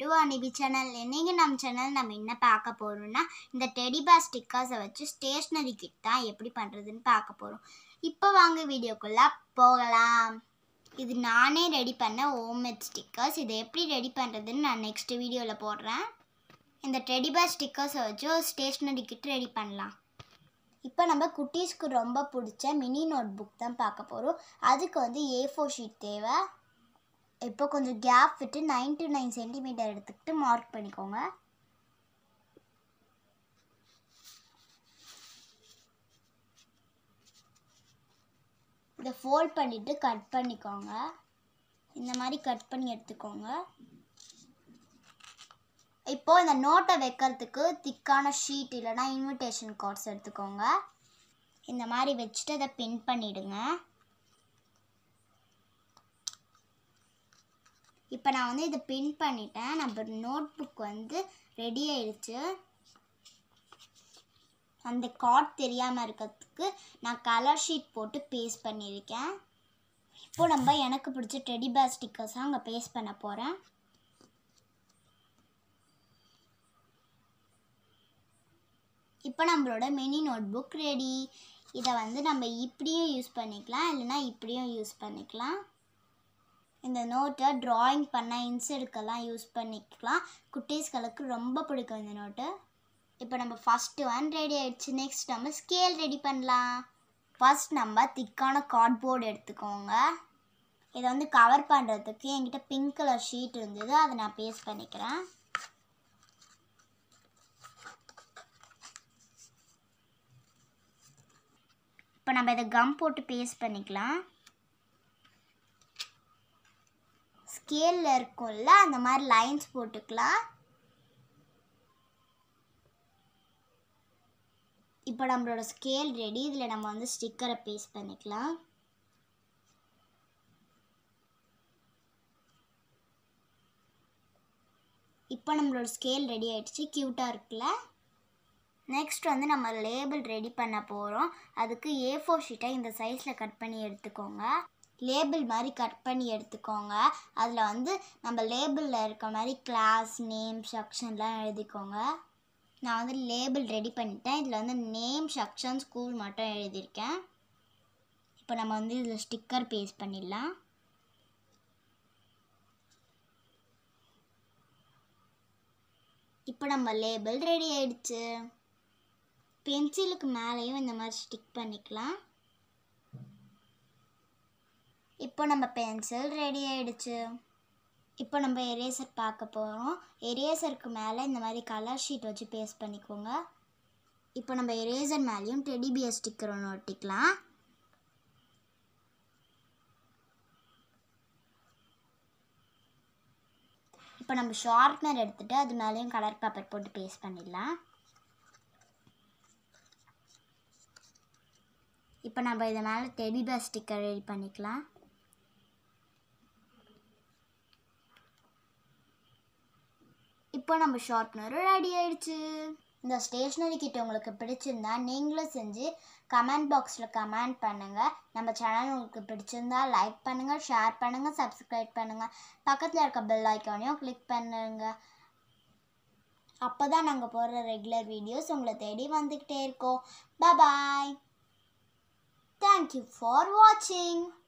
To அனிபி channel இன்னைக்கு நம்ம channel நம்ம என்ன பார்க்க போகிறோம்னா இந்த டெடி பேர் ஸ்டிக்கர்ஸை வச்சு ஸ்டேஷ்னரி கிட் தான் எப்படி பண்ணுறதுன்னு பார்க்க போகிறோம் இப்போ வாங்க வீடியோக்குள்ளே போகலாம் இது நானே ரெடி பண்ண ஹோம்மேட் ஸ்டிக்கர்ஸ் இதை எப்படி ரெடி பண்ணுறதுன்னு நான் நெக்ஸ்ட் வீடியோவில் போடுறேன் இந்த டெடி பேர் ஸ்டிக்கர்ஸை வச்சு ஒரு ஸ்டேஷ்னரி கிட் ரெடி பண்ணலாம் இப்போ நம்ம குட்டீஸ்க்கு ரொம்ப பிடிச்ச மினி நோட் புக் தான் பார்க்க போகிறோம் அதுக்கு வந்து ஏ ஃபோர் ஷீட் தேவை இப்போ கொஞ்சம் கேப் விட்டு நைன் டு நைன் சென்டிமீட்டர் எடுத்துக்கிட்டு மார்க் பண்ணிக்கோங்க இதை ஃபோல்ட் பண்ணிவிட்டு கட் பண்ணிக்கோங்க இந்த மாதிரி கட் பண்ணி எடுத்துக்கோங்க இப்போ இந்த நோட்டை வைக்கிறதுக்கு திக்கான ஷீட் இல்லைனா இன்விடேஷன் கார்ட்ஸ் எடுத்துக்கோங்க இந்த மாதிரி வச்சுட்டு அதை பின் பண்ணிவிடுங்க இப்போ நான் வந்து இதை பின் பண்ணிட்டேன் நம்ம நோட் புக் வந்து ரெடி ஆயிடுச்சு அந்த கார்ட் தெரியாமல் இருக்கிறதுக்கு நான் கலர் ஷீட் போட்டு பேஸ்ட் பண்ணியிருக்கேன் இப்போ நம்ம எனக்கு பிடிச்ச டெடி பேர் ஸ்டிக்கர்ஸாக அங்கே பேஸ்ட் பண்ண போகிறேன் இப்போ நம்மளோட மினி நோட் புக் ரெடி இதை வந்து நம்ம இப்படியும் யூஸ் பண்ணிக்கலாம் இல்லைனா இப்படியும் யூஸ் பண்ணிக்கலாம் இந்த நோட்டை ட்ராயிங் பண்ண இன்செடுக்கெல்லாம் யூஸ் பண்ணிக்கலாம் குட்டீஸ்களுக்கு ரொம்ப பிடிக்கும் இந்த நோட்டு இப்போ நம்ம ஃபஸ்ட்டு ஒன் ரெடி ஆயிடுச்சு நெக்ஸ்ட் நம்ம ஸ்கேல் ரெடி பண்ணலாம் ஃபஸ்ட் நம்ம திக்கான கார்ட்போர்டு எடுத்துக்கோங்க இதை வந்து கவர் பண்ணுறதுக்கு என்கிட்ட பிங்க் கலர் ஷீட் இருந்தது அதை நான் பேஸ்ட் பண்ணிக்கிறேன் இப்போ நம்ம இதை கம் போட்டு பேஸ்ட் பண்ணிக்கலாம் ஸ்கேலில் இருக்கும்ல அந்த மாதிரி லைன்ஸ் போட்டுக்கலாம் இப்போ நம்மளோட ஸ்கேல் ரெடி இதில் நம்ம வந்து ஸ்டிக்கரை பேஸ்ட் பண்ணிக்கலாம் இப்போ நம்மளோட ஸ்கேல் ரெடி ஆயிடுச்சு க்யூட்டாக இருக்குல்ல நெக்ஸ்ட் வந்து நம்ம லேபிள் ரெடி பண்ண போகிறோம் அதுக்கு ஏ ஃபோர் ஷீட்டை இந்த சைஸில் கட் பண்ணி எடுத்துக்கோங்க லேபிள் மாதிரி கட் பண்ணி எடுத்துக்கோங்க அதில் வந்து நம்ம லேபிளில் இருக்க மாதிரி கிளாஸ் நேம் செக்ஷன்லாம் எழுதிக்கோங்க நான் வந்து லேபிள் ரெடி பண்ணிட்டேன் இதில் வந்து நேம் செக்ஷன் ஸ்கூல் மட்டும் எழுதியிருக்கேன் இப்போ நம்ம வந்து இதில் ஸ்டிக்கர் பேஸ்ட் பண்ணிடலாம் இப்போ நம்ம லேபிள் ரெடி ஆயிடுச்சு பென்சிலுக்கு மேலேயும் இந்த மாதிரி ஸ்டிக் பண்ணிக்கலாம் இப்போ நம்ம பென்சில் ரெடி ஆயிடுச்சு இப்போ நம்ம எரேசர் பார்க்க போகிறோம் எரேசருக்கு மேலே இந்த மாதிரி கலர் ஷீட் வச்சு பேஸ்ட் பண்ணிக்கோங்க இப்போ நம்ம எரேசர் மேலேயும் டெடி பியர் ஸ்டிக்கர் ஒன்று ஒட்டிக்கலாம் இப்போ நம்ம ஷார்ப்னர் எடுத்துகிட்டு அது மேலேயும் கலர் பேப்பர் போட்டு பேஸ்ட் பண்ணிடலாம் இப்போ நம்ம இதை மேலே டெடி பேர் ஸ்டிக்கர் ரெடி பண்ணிக்கலாம் இப்போ நம்ம ஷார்ப்னரும் ரெடி ஆயிடுச்சு இந்த ஸ்டேஷ்னரி கிட் உங்களுக்கு பிடிச்சிருந்தா நீங்களும் செஞ்சு கமெண்ட் பாக்ஸில் கமெண்ட் பண்ணுங்கள் நம்ம சேனல் உங்களுக்கு பிடிச்சிருந்தா லைக் பண்ணுங்கள் ஷேர் பண்ணுங்கள் சப்ஸ்கிரைப் பண்ணுங்கள் பக்கத்தில் இருக்க பெல் ஐக்கானையும் கிளிக் பண்ணுங்கள் அப்போ தான் நாங்கள் போடுற ரெகுலர் வீடியோஸ் உங்களை தேடி வந்துக்கிட்டே இருக்கோம் பாய் Thank you for watching.